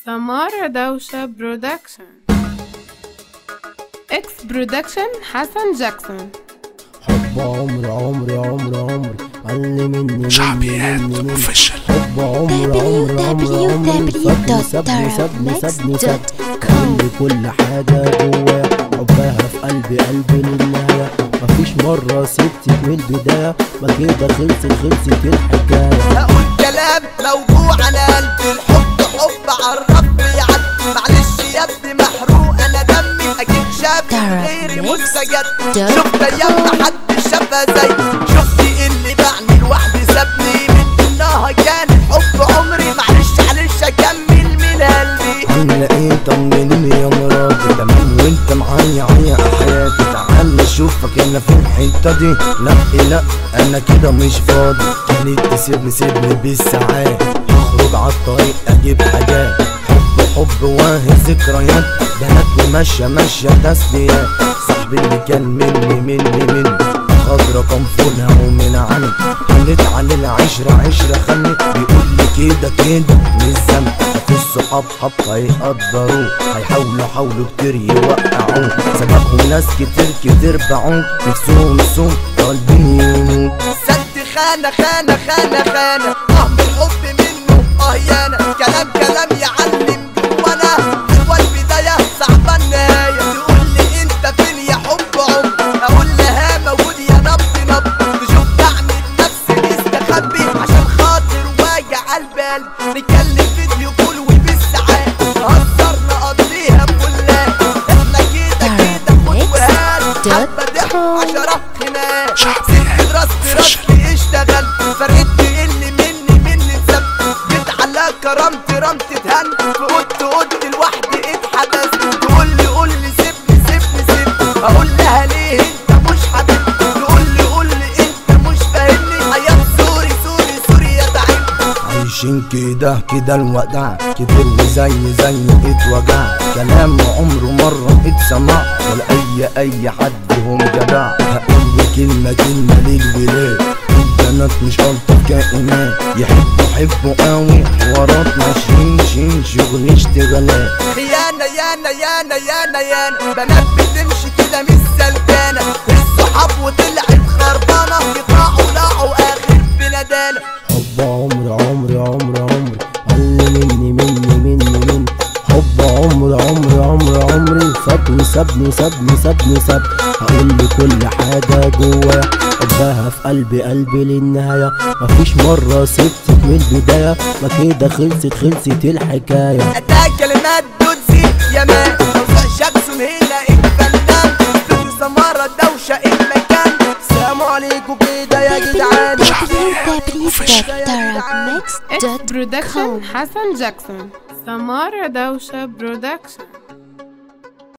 سمارة دوشة برودكشن اكس برودكشن حسن جاكسون حب عمري عمري عمري عمري علي مني شعبيات مني مني اوفيشال حب عمري عمري عمري عمري سابني سابني سابني سابني سابني كل كل حاجة جوايا حبها في قلبي قلبي للنهاية مفيش مرة سبتك من البداية ما كده خلصت خلصت الحكاية هقول كلام موجوع على قلبي الحب حب عالرب يعدي معلش يا ابني محروق انا دمي اكيد شاف غيري مستجد شفت ايام ما حد شافها زي شفتي اللي باعني لوحدي سابني من ضمنها كان الحب عمري معلش معلش اكمل من قلبي عاملة ايه طمنيني يا مراتي تمام وانت معايا عيا حياتي تعال اشوفك انا في الحتة دي لا لا انا كده مش فاضي كانت تسيبني سيبني بالساعات اخرج عالطريق اجيب حاجات حب حب واهي ذكريات بنات ماشية ماشية تسليات صاحبي اللي كان مني مني مني خضرة قنفلها ومن عني خليت على العشرة عشرة خلي بيقول لي كده كده مش ذنب في الصحاب حب هيقدروه هيحاولوا حاولوا كتير يوقعوه سبقوا ناس كتير كتير باعوه نفسهم سوم قلبي يموت سد خانة خانة خانة خانة اه من الحب منه اه يانا كلام كلام يعلم جوانا حلوة البداية صعبة النهاية تقول لي انت فين يا حب عمر اقول لها موجود يا نب نب تشوف بعمل نفسي مستخبي عشان خاطر واجع قلب قلب نتكلم فيديو كول وبالساعات نهزر نقضيها بكلها احنا كده كده خد وهات حبة ضحك عشرة خناق سبت دراستي راسي اشتغل فرقت اللي مني مني اتسب جيت على كرامتي رمتي اتهن في اوضتي اوضتي لوحدي اتحبس تقول لي قول لي سيبني سيبني سيبني اقول لها ليه انت مش حبيبي تقول لي قول لي انت مش فاهمني ايام سوري سوري سوري يا تعب عايشين كده كده الوداع كتير وزي زي اتوجع كلام عمره مرة اتسمع ولا اي اي حد هم جدع هقول كلمة كلمة للولاد البنات مش ألطف كائنات يحبوا حبوا قوي حوارات ماشيين شين شغل اشتغالات خيانة يانا يانا يانا يانا بنات بتمشي كده مش سلكانة الصحاب وطلعت خربانة يطلعوا لاعوا آخر بندانة حب عمري عمري عمري عمري علي مني مني مني مني حب عمري عمري عمري عمري سابني سابني سابني سابني ساب هقول لي كل حاجة جوايا حبها في قلبي قلبي للنهاية مفيش مرة سبتك من البداية ما كده خلصت خلصت الحكاية أداء كلمات دوتسي يا مان توزيع جاكسون هنا الفنان فيديو سمارة دوشة المكان السلام عليكم كده يا جدعان اكس برودكشن www.tarabmix.com حسن جاكسون سمارة دوشة برودكشن